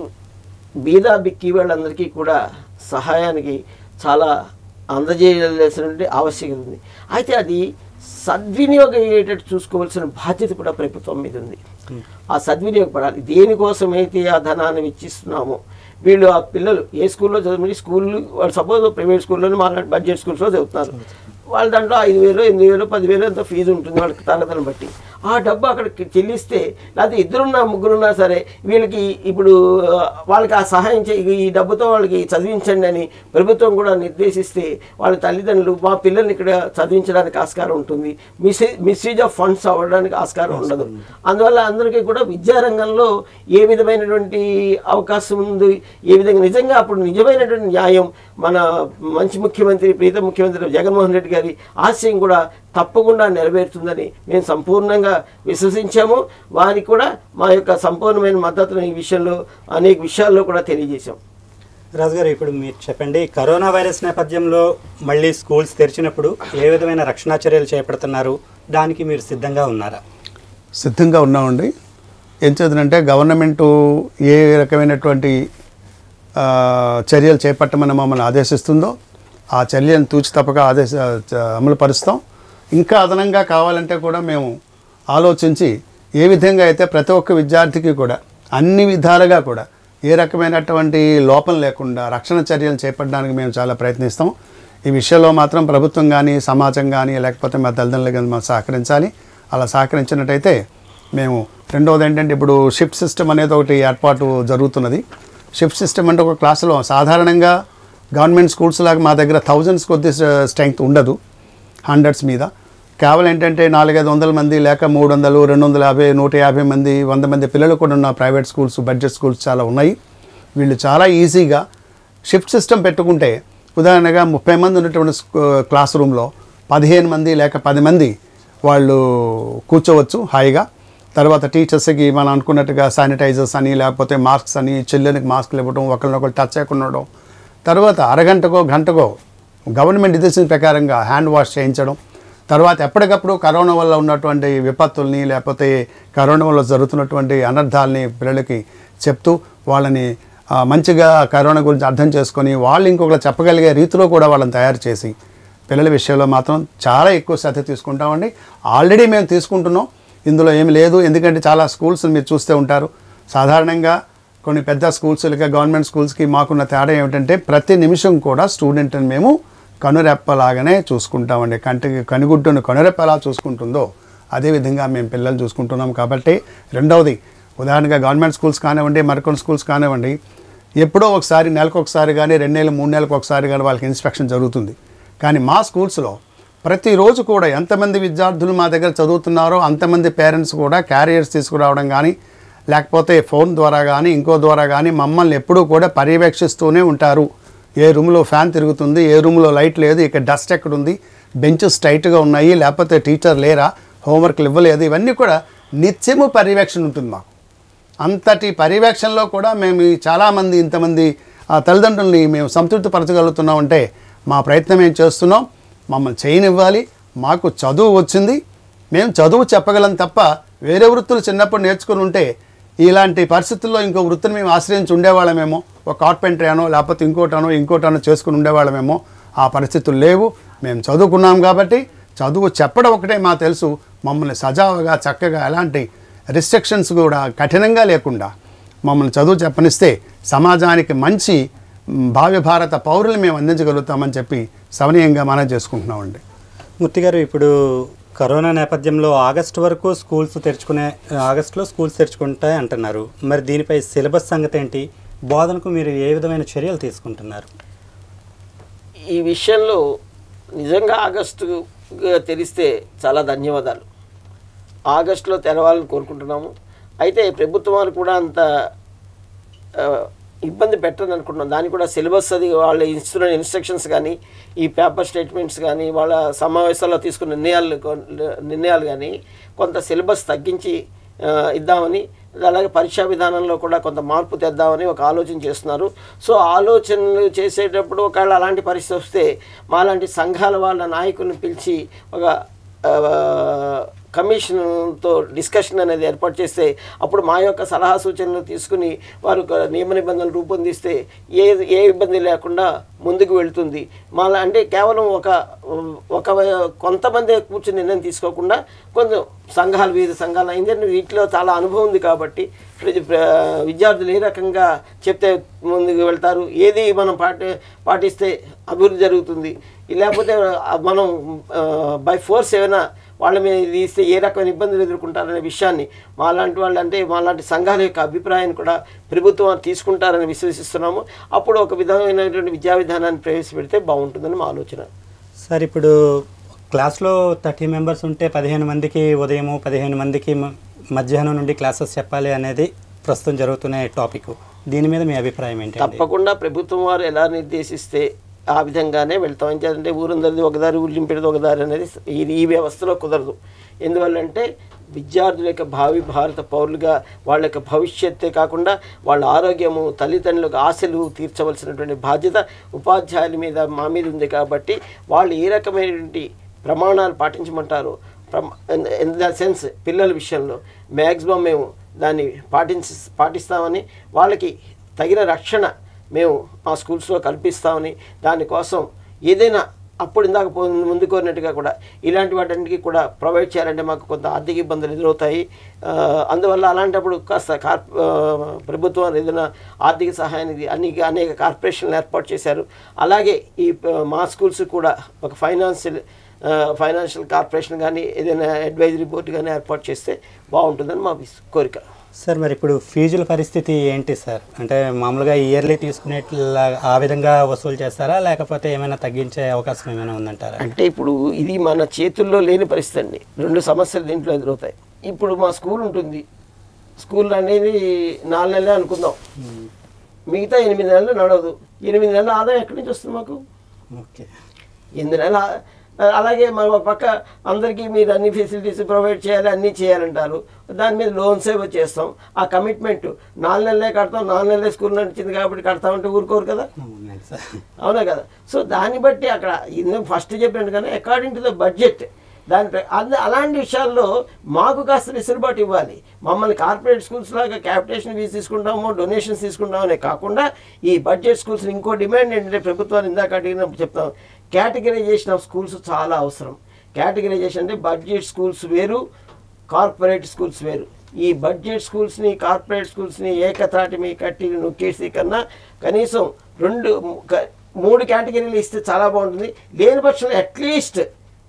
బీదా బిక్కి వాళ్ళందరికీ కూడా సహాయానికి చాలా అందజేయాల్సినటువంటి ఆవశ్యకత ఉంది అయితే అది సద్వినియోగం అయ్యేటట్టు చూసుకోవాల్సిన బాధ్యత కూడా ప్రభుత్వం మీద ఉంది ఆ సద్వినియోగపడాలి దేనికోసమైతే ఆ ధనాన్ని వెచ్చిస్తున్నామో వీళ్ళు ఆ పిల్లలు ఏ స్కూల్లో చదువుకుని స్కూల్ వాళ్ళు సపోజ్ ప్రైవేట్ స్కూల్లోనే మా బడ్జెట్ స్కూల్స్లో చదువుతున్నారు వాళ్ళ దాంట్లో ఐదు వేలు ఎనిమిది వేలు పదివేలు ఎంత ఫీజు ఉంటుంది వాళ్ళకి తరగతులను బట్టి ఆ డబ్బు అక్కడికి చెల్లిస్తే లేకపోతే ఇద్దరున్నా ముగ్గురున్నా సరే వీళ్ళకి ఇప్పుడు ఆ, వాళ్ళకి ఆ సహాయం చే ఈ డబ్బుతో వాళ్ళకి చదివించండి అని ప్రభుత్వం కూడా నిర్దేశిస్తే వాళ్ళ తల్లిదండ్రులు మా పిల్లల్ని ఇక్కడ చదివించడానికి ఆస్కారం ఉంటుంది మిస్యూజ్ మిస్యూజ్ ఆఫ్ ఫండ్స్ అవ్వడానికి ఆస్కారం ఉండదు అందువల్ల అందరికీ కూడా విద్యారంగంలో ఏ విధమైనటువంటి అవకాశం ఉంది ఏ విధంగా నిజంగా అప్పుడు నిజమైనటువంటి న్యాయం మన మంచి ముఖ్యమంత్రి ప్రీత ముఖ్యమంత్రి జగన్మోహన్ రెడ్డి గారి ఆశయం కూడా తప్పకుండా నెరవేరుతుందని మేము సంపూర్ణంగా విశ్వసించాము వారికి కూడా మా యొక్క సంపూర్ణమైన మద్దతును ఈ విషయంలో అనేక విషయాల్లో కూడా తెలియజేశాం రాజు గారు ఇప్పుడు మీరు చెప్పండి కరోనా వైరస్ నేపథ్యంలో మళ్ళీ స్కూల్స్ తెరిచినప్పుడు ఏ విధమైన రక్షణ చర్యలు చేపడుతున్నారు దానికి మీరు సిద్ధంగా ఉన్నారా సిద్ధంగా ఉన్నామండి ఏం చేద్దంటే గవర్నమెంట్ ఏ రకమైనటువంటి ఆ, చర్యలు చేపట్టమని మమ్మల్ని ఆదేశిస్తుందో ఆ చర్యలను తూచి తప్పక ఆదేశ చ- అమలు పరుస్తాం ఇంకా అదనంగా కావాలంటే కూడా మేము ఆలోచించి ఏ విధంగా అయితే ప్రతి ఒక్క విద్యార్థికి కూడా అన్ని విధాలుగా కూడా ఏ రకమైనటువంటి లోపం లేకుండా రక్షణ చర్యలు చేపట్టడానికి మేము చాలా ప్రయత్నిస్తాం ఈ విషయంలో మాత్రం ప్రభుత్వం కానీ సమాజం కానీ లేకపోతే మా తల్లిదండ్రులు కానీ మాకు సహకరించాలి అలా సహకరించినట్టయితే మేము రెండవది ఏంటంటే ఇప్పుడు షిఫ్ట్ సిస్టమ్ అనేది ఒకటి ఏర్పాటు జరుగుతున్నది షిఫ్ట్ సిస్టమ్ అంటే ఒక క్లాసులో సాధారణంగా గవర్నమెంట్ స్కూల్స్ లాగా మా దగ్గర థౌజండ్స్ కొద్ది స్ట్రెంగ్త్ ఉండదు హండ్రెడ్స్ మీద కేవలం ఏంటంటే నాలుగైదు వందల మంది లేక మూడు వందలు రెండు వందల యాభై నూట యాభై మంది వంద మంది పిల్లలు కూడా ఉన్న ప్రైవేట్ స్కూల్స్ బడ్జెట్ స్కూల్స్ చాలా ఉన్నాయి వీళ్ళు చాలా ఈజీగా షిఫ్ట్ సిస్టమ్ పెట్టుకుంటే ఉదాహరణగా ముప్పై మంది ఉన్నటువంటి స్కూ- క్లాస్ రూమ్లో పదిహేను మంది లేక పది మంది వాళ్ళు కూర్చోవచ్చు హాయిగా తర్వాత టీచర్స్కి మనం అనుకున్నట్టుగా శానిటైజర్స్ అని లేకపోతే మాస్క్స్ అని చిల్డ్రన్కి మాస్క్లు ఇవ్వడం ఒకరినొకరు టచ్ చేయకుండా ఉండడం తర్వాత అరగంటకో గంటకో గవర్నమెంట్ నిర్దేశించిన ప్రకారంగా హ్యాండ్ వాష్ చేయించడం తర్వాత ఎప్పటికప్పుడు కరోనా వల్ల ఉన్నటువంటి విపత్తుల్ని లేకపోతే కరోనా వల్ల జరుగుతున్నటువంటి అనర్థాలని పిల్లలకి చెప్తూ వాళ్ళని ఆ, మంచిగా కరోనా గురించి అర్థం చేసుకొని వాళ్ళు ఇంకొకరు చెప్పగలిగే రీతిలో కూడా వాళ్ళని తయారు చేసి పిల్లల విషయంలో మాత్రం చాలా ఎక్కువ శ్రద్ధ తీసుకుంటామండి ఆల్రెడీ మేము తీసుకుంటున్నాం ఇందులో ఏమి లేదు ఎందుకంటే చాలా స్కూల్స్ మీరు చూస్తూ ఉంటారు సాధారణంగా కొన్ని పెద్ద స్కూల్స్ లేక గవర్నమెంట్ స్కూల్స్కి మాకున్న తేడా ఏమిటంటే ప్రతి నిమిషం కూడా స్టూడెంట్ని మేము కనురెప్పలాగానే చూసుకుంటామండి కంటికి కనుగుడ్డును కనురెప్ప ఎలా చూసుకుంటుందో అదేవిధంగా మేము పిల్లలు చూసుకుంటున్నాం కాబట్టి రెండవది ఉదాహరణగా గవర్నమెంట్ స్కూల్స్ కానివ్వండి మరికొన్ని స్కూల్స్ కానివ్వండి ఎప్పుడో ఒకసారి నెలకు ఒకసారి కానీ రెండు నెలలు మూడు నెలలకు ఒకసారి కానీ వాళ్ళకి ఇన్స్పెక్షన్ జరుగుతుంది కానీ మా స్కూల్స్లో ప్రతిరోజు కూడా ఎంతమంది విద్యార్థులు మా దగ్గర చదువుతున్నారో అంతమంది పేరెంట్స్ కూడా క్యారియర్స్ తీసుకురావడం కానీ లేకపోతే ఫోన్ ద్వారా కానీ ఇంకో ద్వారా కానీ మమ్మల్ని ఎప్పుడూ కూడా పర్యవేక్షిస్తూనే ఉంటారు ఏ రూమ్లో ఫ్యాన్ తిరుగుతుంది ఏ రూమ్లో లైట్ లేదు ఇక్కడ డస్ట్ ఎక్కడుంది బెంచెస్ టైట్గా ఉన్నాయి లేకపోతే టీచర్ లేరా హోంవర్క్లు ఇవ్వలేదు ఇవన్నీ కూడా నిత్యము పర్యవేక్షణ ఉంటుంది మాకు అంతటి పర్యవేక్షణలో కూడా మేము ఈ చాలామంది ఇంతమంది ఆ తల్లిదండ్రుల్ని మేము సంతృప్తి పరచగలుగుతున్నామంటే మా ప్రయత్నం ఏం చేస్తున్నాం మమ్మల్ని చేయనివ్వాలి మాకు చదువు వచ్చింది మేము చదువు చెప్పగలం తప్ప వేరే వృత్తులు చిన్నప్పుడు నేర్చుకుని ఉంటే ఇలాంటి పరిస్థితుల్లో ఇంకో వృత్తిని మేము ఆశ్రయించి ఉండేవాళ్ళమేమో ఒక కార్పెంటర్ అనో లేకపోతే ఇంకోటనో ఇంకోటనో చేసుకుని ఉండేవాళ్ళమేమో ఆ పరిస్థితులు లేవు మేము చదువుకున్నాం కాబట్టి చదువు చెప్పడం ఒకటే మాకు తెలుసు మమ్మల్ని సజావుగా చక్కగా ఎలాంటి రిస్ట్రిక్షన్స్ కూడా కఠినంగా లేకుండా మమ్మల్ని చదువు చెప్పనిస్తే సమాజానికి మంచి మ్, భావి భారత పౌరులు మేము అందించగలుగుతామని చెప్పి సవనీయంగా మనం చేసుకుంటున్నామండి మూర్తి గారు ఇప్పుడు కరోనా నేపథ్యంలో ఆగస్టు వరకు స్కూల్స్ తెరుచుకునే ఆగస్టులో స్కూల్స్ తెరుచుకుంటాయి అంటున్నారు మరి దీనిపై సిలబస్ సంగతి ఏంటి బోధనకు మీరు ఏ విధమైన చర్యలు తీసుకుంటున్నారు ఈ విషయంలో నిజంగా ఆగస్టు తెరిస్తే చాలా ధన్యవాదాలు ఆగస్టులో తెరవాలని కోరుకుంటున్నాము అయితే ప్రభుత్వం వారు కూడా అంత ఆ, ఇబ్బంది పెట్టదని అనుకుంటున్నాం దానికి కూడా సిలబస్ అది వాళ్ళ ఇస్తున్న ఇన్స్ట్రక్షన్స్ కానీ ఈ పేపర్ స్టేట్మెంట్స్ కానీ వాళ్ళ సమావేశాల్లో తీసుకున్న నిర్ణయాలు కొ- నిర్ణయాలు కానీ కొంత సిలబస్ తగ్గించి ఆ, ఇద్దామని అలాగే పరీక్షా విధానంలో కూడా కొంత మార్పు తెద్దామని ఒక ఆలోచన చేస్తున్నారు సో ఆలోచనలు చేసేటప్పుడు ఒకవేళ అలాంటి పరిస్థితి వస్తే మాలాంటి సంఘాల వాళ్ళ నాయకుల్ని పిలిచి ఒక ఆ, కమిషన్తో డిస్కషన్ అనేది ఏర్పాటు చేస్తే అప్పుడు మా యొక్క సలహా సూచనలు తీసుకుని వారు ఒక నియమ నిబంధనలు రూపొందిస్తే ఏ ఏ ఇబ్బంది లేకుండా ముందుకు వెళ్తుంది మాలా అంటే కేవలం ఒక ఒక కొంతమంది కూర్చుని నిర్ణయం తీసుకోకుండా కొంచెం సంఘాలు వివిధ సంఘాలు ఎందుకంటే వీటిలో చాలా అనుభవం ఉంది కాబట్టి ప్రతి ప్ర- విద్యార్థులు ఏ రకంగా చెప్తే ముందుకు వెళ్తారు ఏది మనం పాటి పాటిస్తే అభివృద్ధి జరుగుతుంది లేకపోతే మనం బై ఫోర్స్ ఏమైనా వాళ్ళ మీద ఇది ఇస్తే ఏ రకమైన ఇబ్బందులు ఎదుర్కొంటారనే విషయాన్ని మాలాంటి వాళ్ళు అంటే మాలాంటి సంఘాల యొక్క అభిప్రాయాన్ని కూడా ప్రభుత్వం తీసుకుంటారని విశ్వసిస్తున్నాము అప్పుడు ఒక విధమైనటువంటి విద్యా విధానాన్ని ప్రవేశపెడితే బాగుంటుందని మా ఆలోచన సార్ ఇప్పుడు క్లాస్లో థర్టీ మెంబర్స్ ఉంటే పదిహేను మందికి ఉదయము పదిహేను మందికి మ- మధ్యాహ్నం నుండి క్లాసెస్ చెప్పాలి అనేది ప్రస్తుతం జరుగుతున్న టాపిక్ దీని మీద మీ అభిప్రాయం ఏంటి తప్పకుండా ప్రభుత్వం వారు ఎలా నిర్దేశిస్తే ఆ విధంగానే వెళ్తాం ఎందుకంటే ఊరందరిది ఒక దారి ఊళ్ళింపేది ఒక దారి అనేది ఈ ఈ వ్యవస్థలో కుదరదు ఎందువల్లంటే విద్యార్థుల యొక్క భావి భారత పౌరులుగా వాళ్ళ యొక్క భవిష్యత్తే కాకుండా వాళ్ళ ఆరోగ్యము తల్లిదండ్రులకు ఆశలు తీర్చవలసినటువంటి బాధ్యత ఉపాధ్యాయుల మీద మా మీద ఉంది కాబట్టి వాళ్ళు ఏ రకమైనటువంటి ప్రమాణాలు పాటించమంటారు ఇన్ ద సెన్స్ పిల్లల విషయంలో మ్యాక్సిమం మేము దాన్ని పాటించి పాటిస్తామని వాళ్ళకి తగిన రక్షణ మేము మా స్కూల్స్లో కల్పిస్తామని దానికోసం ఏదైనా అప్పుడు ఇందాక పో- ముందు కోరినట్టుగా కూడా ఇలాంటి వాటన్నిటికీ కూడా ప్రొవైడ్ చేయాలంటే మాకు కొంత ఆర్థిక ఇబ్బందులు ఎదురవుతాయి ఆ, అందువల్ల అలాంటప్పుడు కాస్త కార్ప్ ఆ, ప్రభుత్వం ఏదైనా ఆర్థిక సహాయానికి అన్ని అనేక కార్పొరేషన్లు ఏర్పాటు చేశారు అలాగే ఈ ప- మా స్కూల్స్ కూడా ఒక ఫైనాన్షియల్ ఫైనాన్షియల్ కార్పొరేషన్ కానీ ఏదైనా అడ్వైజరీ బోర్డు కానీ ఏర్పాటు చేస్తే బాగుంటుందని మా విస్- కోరిక సార్ మరి ఇప్పుడు ఫీజుల పరిస్థితి ఏంటి సార్ అంటే మామూలుగా ఇయర్లీ తీసుకునేట్లా ఆ విధంగా వసూలు చేస్తారా లేకపోతే ఏమైనా తగ్గించే అవకాశం ఏమైనా ఉందంటారా అంటే ఇప్పుడు ఇది మన చేతుల్లో లేని పరిస్థితి అండి రెండు సమస్యలు దీంట్లో ఎదురవుతాయి ఇప్పుడు మా స్కూల్ ఉంటుంది స్కూల్ అనేది నాలుగు నెలలే అనుకుందాం మిగతా ఎనిమిది నెలలు నడవదు ఎనిమిది నెలల ఆదాయం ఎక్కడి నుంచి వస్తుంది మాకు ఓకే ఎనిమిది నెలల ఆ- అలాగే మన పక్క అందరికీ మీరు అన్ని ఫెసిలిటీస్ ప్రొవైడ్ చేయాలి అన్నీ చేయాలంటారు దాని మీద లోన్స్ ఏవో చేస్తాం ఆ కమిట్మెంట్ నాలుగు నెలలే కడతాం నాలుగు నెలలే స్కూల్ నడిచింది కాబట్టి కడతామంటే ఊరుకోరు కదా అవునండి సార్ అవునా కదా సో దాన్ని బట్టి అక్కడ ఇందులో ఫస్ట్ చెప్పినట్టు కానీ అకార్డింగ్ టు ద బడ్జెట్ దాని ప్ర- అంద- అలాంటి విషయాల్లో మాకు కాస్త వెసులుబాటు ఇవ్వాలి మమ్మల్ని కార్పొరేట్ స్కూల్స్ లాగా క్యాపిటేషన్ ఫీజు తీసుకుంటాము డొనేషన్స్ తీసుకుంటామనే కాకుండా ఈ బడ్జెట్ స్కూల్స్ ఇంకో డిమాండ్ ఏంటంటే ప్రభుత్వాన్ని ఇందాక అడిగినప్పుడు చెప్తాం కేటగరైజేషన్ ఆఫ్ స్కూల్స్ చాలా అవసరం కేటగరైజేషన్ అంటే బడ్జెట్ స్కూల్స్ వేరు కార్పొరేట్ స్కూల్స్ వేరు ఈ బడ్జెట్ స్కూల్స్ని కార్పొరేట్ స్కూల్స్ని ఏకతాటి మీ కట్టి నొక్కేసి కన్నా కనీసం రెండు ము- క- మూడు కేటగిరీలు ఇస్తే చాలా బాగుంటుంది లేని పక్షంలో at least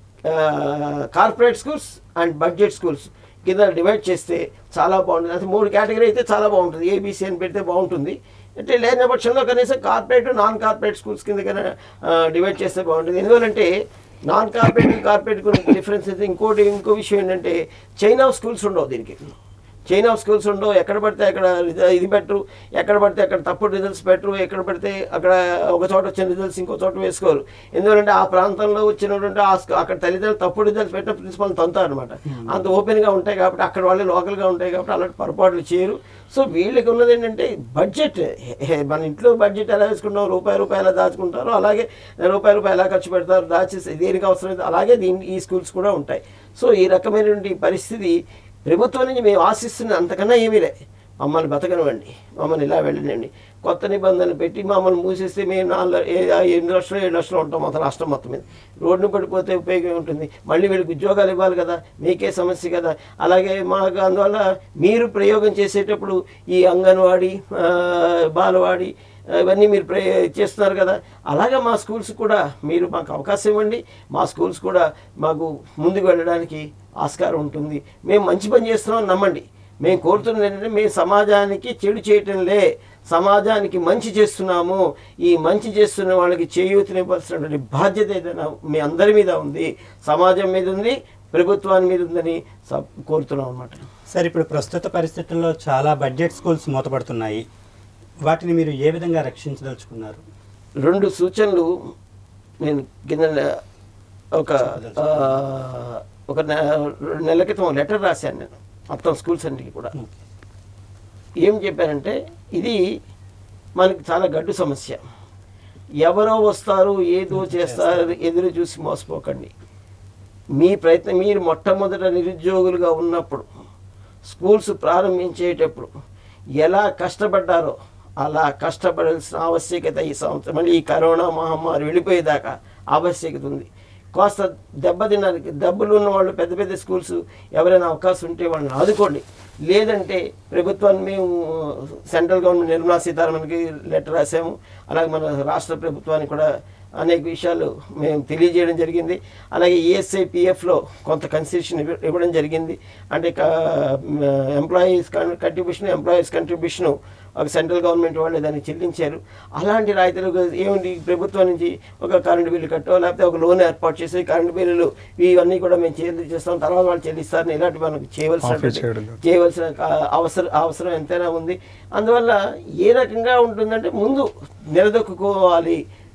corporate schools and budget schools కింద డివైడ్ చేస్తే చాలా బాగుంటుంది అది మూడు కేటగిరీ అయితే చాలా బాగుంటుంది ఏబీసీ అని పెడితే బాగుంటుంది అంటే లేని పక్షంలో కనీసం కార్పొరేట్ నాన్ కార్పొరేట్ స్కూల్స్ కింద కన్నా డివైడ్ చేస్తే బాగుంటుంది ఎందువల్లంటే నాన్ కార్పొరేట్ కార్పొరేట్ గురించి డిఫరెన్స్ అయితే ఇంకోటి ఇంకో విషయం ఏంటంటే చైన్ ఆఫ్ స్కూల్స్ ఉండవు దీనికి చైన్ ఆఫ్ స్కూల్స్ ఉండవు ఎక్కడ పడితే అక్కడ రిజ- ఇది పెట్టరు ఎక్కడ పడితే అక్కడ తప్పుడు రిజల్ట్స్ పెట్టరు ఎక్కడ పడితే అక్కడ ఒక చోట వచ్చిన రిజల్ట్స్ ఇంకో చోట వేసుకోరు ఎందుకంటే ఆ ప్రాంతంలో వచ్చినటువంటి ఆ స్కూ- అక్కడ తల్లిదండ్రులు తప్పుడు రిజల్ట్స్ పెట్టిన ప్రిన్సిపల్ తంతారు అనమాట అంత ఓపెన్గా ఉంటాయి కాబట్టి అక్కడ వాళ్ళు లోకల్గా ఉంటాయి కాబట్టి అలాంటి పొరపాట్లు చేయరు సో వీళ్ళకి ఉన్నది ఏంటంటే బడ్జెట్ మన ఇంట్లో బడ్జెట్ ఎలా వేసుకుంటాం రూపాయి రూపాయి ఎలా దాచుకుంటారో అలాగే రూపాయి రూపాయి ఎలా ఖర్చు పెడతారు దాచేసి దేనికి అవసరం అలాగే దీని ఈ స్కూల్స్ కూడా ఉంటాయి సో ఈ రకమైనటువంటి పరిస్థితి ప్రభుత్వం నుంచి మేము ఆశిస్తున్న అంతకన్నా ఏమీ లే మమ్మల్ని బతకనివ్వండి మమ్మల్ని ఇలా వెళ్ళండి కొత్త నిబంధనలు పెట్టి మమ్మల్ని మూసేస్తే మేము నాలుగు ఏ- ఎనిమిది లక్షలు ఏడు లక్షలు ఉంటాం మొత్తం రాష్ట్రం మొత్తం మీద రోడ్డును పడిపోతే ఉపయోగం ఉంటుంది మళ్ళీ వీళ్ళకి ఉద్యోగాలు ఇవ్వాలి కదా మీకే సమస్య కదా అలాగే మాకు అందువల్ల మీరు ప్రయోగం చేసేటప్పుడు ఈ అంగన్వాడీ ఆ, బాలవాడి ఆ, ఇవన్నీ మీరు ప్రే చేస్తున్నారు కదా అలాగే మా స్కూల్స్ కూడా మీరు మాకు అవకాశం ఇవ్వండి మా స్కూల్స్ కూడా మాకు ముందుకు వెళ్ళడానికి ఆస్కారం ఉంటుంది మేము మంచి పని చేస్తున్నాం నమ్మండి మేము కోరుతున్నది ఏంటంటే మేము సమాజానికి చెడు చేయటం లే సమాజానికి మంచి చేస్తున్నాము ఈ మంచి చేస్తున్న వాళ్ళకి చేయూతనివ్వాల్సినటువంటి బాధ్యత ఏదైనా మీ అందరి మీద ఉంది సమాజం మీద ఉంది ప్రభుత్వాన్ని మీద ఉందని సబ్ కోరుతున్నాం అన్నమాట సార్ ఇప్పుడు ప్రస్తుత పరిస్థితుల్లో చాలా బడ్జెట్ స్కూల్స్ మూతపడుతున్నాయి వాటిని మీరు ఏ విధంగా రక్షించదలుచుకున్నారు రెండు సూచనలు నేను కింద నె- ఒక ఆ, ఒక నె- రెండు నెలల క్రితం లెటర్ రాశాను నేను మొత్తం స్కూల్స్ అన్నిటికీ కూడా ఏం చెప్పానంటే ఇది మనకి చాలా గడ్డు సమస్య ఎవరో వస్తారు ఏదో చేస్తారు ఎదురు చూసి మోసపోకండి మీ ప్రయత్నం మీరు మొట్టమొదట నిరుద్యోగులుగా ఉన్నప్పుడు స్కూల్స్ ప్రారంభించేటప్పుడు ఎలా కష్టపడ్డారో అలా కష్టపడాల్సిన ఆవశ్యకత ఈ సంవత్సరం మళ్ళీ ఈ కరోనా మహమ్మారి వెళ్ళిపోయేదాకా ఆవశ్యకత ఉంది కాస్త దెబ్బతినడానికి డబ్బులు ఉన్న వాళ్ళు పెద్ద పెద్ద స్కూల్స్ ఎవరైనా అవకాశం ఉంటే వాళ్ళని ఆదుకోండి లేదంటే ప్రభుత్వాన్ని మేము సెంట్రల్ గవర్నమెంట్ నిర్మలా సీతారామన్కి లెటర్ రాసాము అలాగే మన రాష్ట్ర ప్రభుత్వానికి కూడా అనేక విషయాలు మేము తెలియజేయడం జరిగింది అలాగే ఈఎస్ఐ పిఎఫ్లో కొంత కన్సెషన్ ఇవ్వ- ఇవ్వడం జరిగింది అంటే ఎంప్లాయీస్ కంట్రిబ్యూషన్ ఎంప్లాయీస్ కంట్రిబ్యూషన్ ఒక సెంట్రల్ గవర్నమెంట్ వాళ్ళే దాన్ని చెల్లించారు అలాంటి రాయితీలు ఏమిటి ప్రభుత్వం నుంచి ఒక కరెంటు బిల్లు కట్టో లేకపోతే ఒక లోన్ ఏర్పాటు చేసి కరెంటు బిల్లులు ఇవన్నీ కూడా మేము చెల్లించేస్తాం తర్వాత వాళ్ళు చెల్లిస్తారని ఇలాంటి మనకు చేయవలసిన Office చేయడంలో. చేయవలసిన కా- అవసరం అవసరం ఎంతైనా ఉంది అందువల్ల ఏ రకంగా ఉంటుందంటే ముందు నిలదొక్కుకోవాలి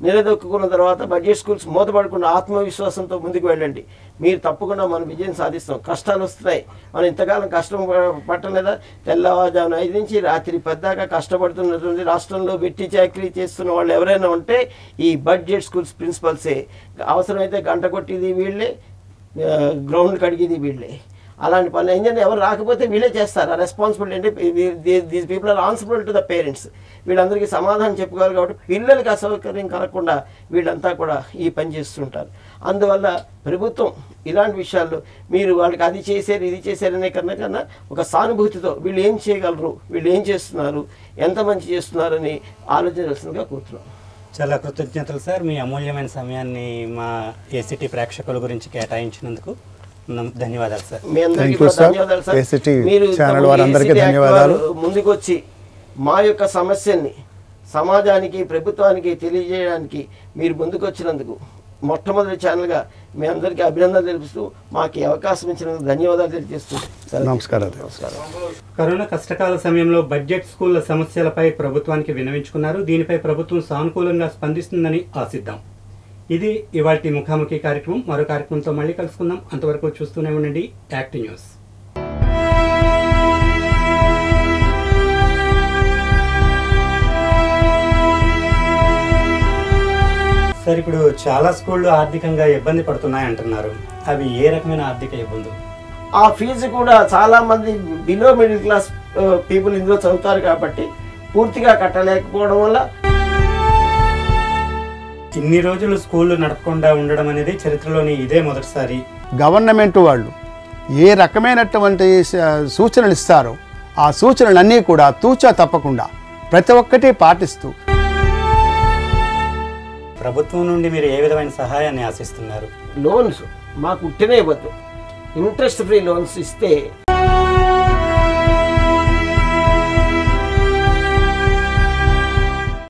నిలదొక్కున్న తర్వాత బడ్జెట్ స్కూల్స్ మూతపడకుండా ఆత్మవిశ్వాసంతో ముందుకు వెళ్ళండి మీరు తప్పకుండా మనం విజయం సాధిస్తాం కష్టాలు వస్తున్నాయి మనం ఇంతకాలం కష్టం ప- పట్టలేదా తెల్లవారుజామున ఐదు నుంచి రాత్రి పెద్దాక కష్టపడుతున్నటువంటి రాష్ట్రంలో వెట్టి చాకరీ చేస్తున్న వాళ్ళు ఎవరైనా ఉంటే ఈ బడ్జెట్ స్కూల్స్ ప్రిన్సిపల్సే అవసరమైతే గంట కొట్టేది వీళ్ళే ఆ, గ్రౌండ్ కడిగేది వీళ్ళే అలాంటి పనులు ఏంటంటే ఎవరు రాకపోతే వీళ్ళే చేస్తారు ఆ రెస్పాన్సిబిలిటీ అంటే these people are answerable to the parents వీళ్ళందరికీ సమాధానం చెప్పుకోవాలి కాబట్టి పిల్లలకి అసౌకర్యం కలగకుండా వీళ్ళంతా కూడా ఈ పని చేస్తుంటారు అందువల్ల ప్రభుత్వం ఇలాంటి విషయాల్లో మీరు వాళ్ళకి అది చేశారు ఇది చేశారనే కన్నా కన్నా ఒక సానుభూతితో వీళ్ళు ఏం చేయగలరు వీళ్ళు ఏం చేస్తున్నారు ఎంత మంచి చేస్తున్నారని ఆలోచించాల్సిందిగా కూర్చున్నాం చాలా కృతజ్ఞతలు సార్ మీ అమూల్యమైన సమయాన్ని మా ఏసీటీ ప్రేక్షకుల గురించి కేటాయించినందుకు నమ్- ధన్యవాదాలు సార్ మీ అందరికీ Thank you, కూడా sir. ధన్యవాదాలు సార్ ACT మీరు ఛానల్ తమ వారందరికీ ACT యాక్ట్ ధన్యవాదాలు. వారు ముందుకొచ్చి మా యొక్క సమస్యల్ని సమాజానికి ప్రభుత్వానికి తెలియజేయడానికి మీరు ముందుకొచ్చినందుకు మొట్టమొదటి ఛానల్గా మీ అందరికీ అభినందనలు తెలుపుతూ మాకు ఈ అవకాశం ఇచ్చినందుకు ధన్యవాదాలు తెలియజేస్తూ సెలవు నమస్కారాలు. నమస్కారం కరోనా కష్టకాల సమయంలో బడ్జెట్ స్కూళ్ల సమస్యలపై ప్రభుత్వానికి విన్నవించుకున్నారు దీనిపై ప్రభుత్వం సానుకూలంగా స్పందిస్తుందని ఆశిద్దాం ఇది ఇవాటి ముఖాముఖి కార్యక్రమం మరో కార్యక్రమంతో మళ్ళీ కలుసుకుందాం అంతవరకు చూస్తూనే ఉండండి యాక్ట్ న్యూస్ సార్ ఇప్పుడు చాలా స్కూళ్ళు ఆర్థికంగా ఇబ్బంది పడుతున్నాయి అంటున్నారు అవి ఏ రకమైన ఆర్థిక ఇబ్బందులు ఆ ఫీజు కూడా చాలా మంది బిలో మిడిల్ క్లాస్ పీపుల్ ఇందులో చదువుతారు కాబట్టి పూర్తిగా కట్టలేకపోవడం వల్ల ఇన్ని రోజులు స్కూళ్ళు నడపకుండా ఉండడం అనేది చరిత్రలోని ఇదే మొదటిసారి గవర్నమెంట్ వాళ్ళు ఏ రకమైనటువంటి స- సూచనలు ఇస్తారో ఆ సూచనలన్నీ కూడా తూచా తప్పకుండా ప్రతి ఒక్కటి పాటిస్తూ ప్రభుత్వం నుండి మీరు ఏ విధమైన సహాయాన్ని ఆశిస్తున్నారు లోన్స్ మాకు ఉట్టినే ఇవ్వద్దు ఇంట్రెస్ట్ ఫ్రీ లోన్స్ ఇస్తే